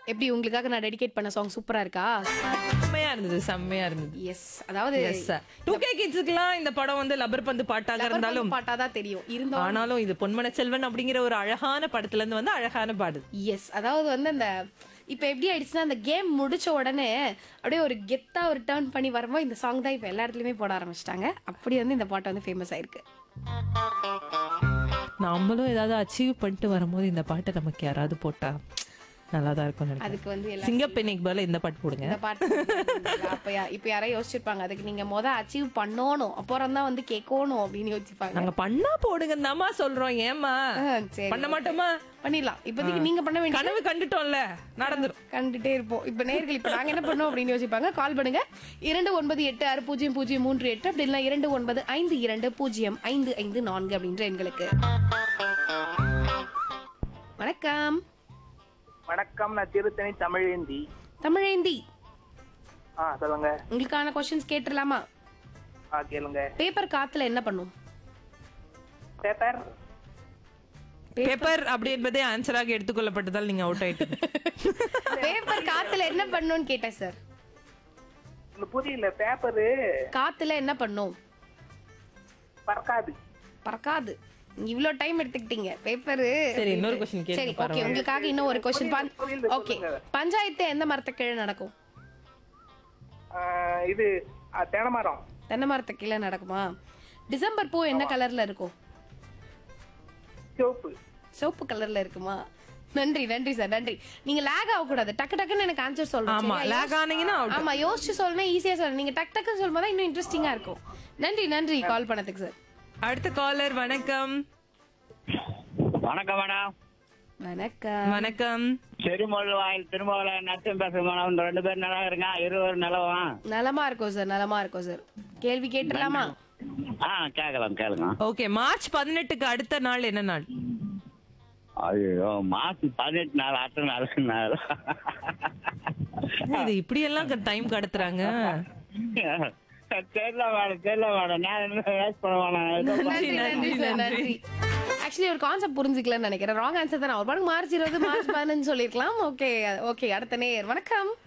எப்படி உங்களுக்காக நான் டெடிகேட் பண்ண சாங் சூப்பரா இருக்கா செம்மையா இருந்தது செம்மையா இருந்தது எஸ் அதாவது எஸ் டூ கே கிட்ஸுக்குலாம் இந்த படம் வந்து லப்பர் பந்து பாட்டாக இருந்தாலும் பாட்டா தான் தெரியும் இருந்தாலும் ஆனாலும் இது பொன்மன செல்வன் அப்படிங்கிற ஒரு அழகான படத்துல இருந்து வந்து அழகான பாடு எஸ் அதாவது வந்து அந்த இப்ப எப்படி ஆயிடுச்சுன்னா அந்த கேம் முடிச்ச உடனே அப்படியே ஒரு கெத்தா ஒரு டர்ன் பண்ணி வரும்போது இந்த சாங் தான் இப்ப எல்லா இடத்துலயுமே போட ஆரம்பிச்சிட்டாங்க அப்படி வந்து இந்த பாட்டு வந்து ஃபேமஸ் ஆயிருக்கு நம்மளும் ஏதாவது அச்சீவ் பண்ணிட்டு வரும்போது இந்த பாட்டை நமக்கு யாராவது போட்டா நல்லா தான் இருக்கும் நினைக்கிறேன் அதுக்கு வந்து எல்லா சிங்கப்பெண்ணிக்கு பதிலா இந்த பாட்டு போடுங்க இந்த பாட்டு அப்ப யா- இப்ப யாரோ யோசிச்சிருப்பாங்க அதுக்கு நீங்க முத அச்சீவ் பண்ணணும் அப்புறம் தான் வந்து கேட்கணும் அப்படின்னு யோசிப்பாங்க நாங்க பண்ணா போடுங்க தாமா சொல்றோம் ஏமா சரி பண்ண மாட்டோமா பண்ணிடலாம் இப்போதைக்கு நீங்க பண்ண வேண்டிய கனவு கண்டுட்டோம்ல நடந்துரும் கண்டுட்டே இருப்போம் இப்ப நேர்கள் இப்ப நாங்க என்ன பண்ணோம் அப்படின்னு யோசிப்பாங்க கால் பண்ணுங்க இரண்டு ஒன்பது எட்டு ஆறு பூஜ்ஜியம் பூஜ்ஜியம் மூன்று எட்டு அப்படி இல்லை இரண்டு ஒன்பது ஐந்து இரண்டு பூஜ்ஜியம் ஐந்து ஐந்து நான்கு அப்படின்ற எண்களுக்கு வணக்கம் வணக்கம் நான் திருத்தணி தமிழேந்தி தமிழேந்தி ஆ சொல்லுங்க உங்களுக்கான கொஸ்டின்ஸ் கேட்டுடலாமா ஆ கேளுங்க பேப்பர் காத்துல என்ன பண்ணும் பேப்பர் பேப்பர் அப்படி என்பதே ஆன்சராக எடுத்துக்கொள்ளப்பட்டதால் நீங்க அவுட் ஆயிட்டு பேப்பர் காத்துல என்ன பண்ணும்னு கேட்டேன் சார் இந்த புரியல பேப்பரு காத்துல என்ன பண்ணும் பறக்காது பறக்காது இவ்ளோ டைம் எடுத்துக்கிட்டீங்க பேப்பர் சரி, இன்னொரு question கேளுங்க, சரி ஓகே பரவாயில்ல. உங்களுக்காக இன்னும் ஒரு கொஸ்டின் புரியுது, ஓகே சொல்லுங்க. பஞ்சாயத்து எந்த மரத்துக்கு கீழே நடக்கும் ஆ, இது ஆ, தென்னை மரம் தென்னை மரத்துக்கு கீழே நடக்குமா டிசம்பர் பூ என்ன கலர்ல இருக்கும் சிவப்பு சிவப்பு கலர்ல இருக்குமா நன்றி நன்றி சார் நன்றி நீங்க லேக் ஆக கூடாது டக்கு டக்குன்னு எனக்கு ஆன்சர் சொல்லணும் ஆமா சரியா? லேக் ஆனீங்கன்னா out. ஆமா யோசிச்சு சொல்லணும் ஈஸியா சொல்லணும் நீங்க டக் டக்குன்னு சொல்லும்போது இன்னும் இன்ட்ரெஸ்டிங்கா இருக்கும் நன்றி நன்றி கால் பண்ணதுக்கு சார் அடுத்த காலர் வணக்கம் வணக்கம் மேடம் வணக்கம் வணக்கம் செருமொழி வாயில் திருமாவள நச்சம் பேசுற மேடம் இந்த ரெண்டு பேரும் நல்லா இருங்க இருவர் நிலவா நலமா இருக்கும் சார் நலமா இருக்கும் சார் கேள்வி கேட்டுடலாமா ஆ கேட்கலாம் கேளுங்க ஓகே மார்ச் பதினெட்டுக்கு அடுத்த நாள் என்ன நாள் ஐயோ மாசம் பதினெட்டு நாள் அடுத்த நாள் நாள் என்ன இது இப்படி எல்லாம் டைம் கடத்துறாங்க தெரியல மேடம் தெரியல மேடம் நான் என்ன வேஸ்ட் பண்ண வேணாம் ஏதோ நன்றி நன்றி சார் நன்றி ஆக்சுவலி ஒரு கான்செப்ட் புரிஞ்சுக்கலன்னு நினைக்கிறேன் ராங் ஆன்சர் தான் நான் ஒரு பாட்டு மார்ச் இருபது மார்ச் பதினஞ்சு சொல்லிருக்கலாம் ஓகே ஓகே அடுத்த நேர் வணக்கம்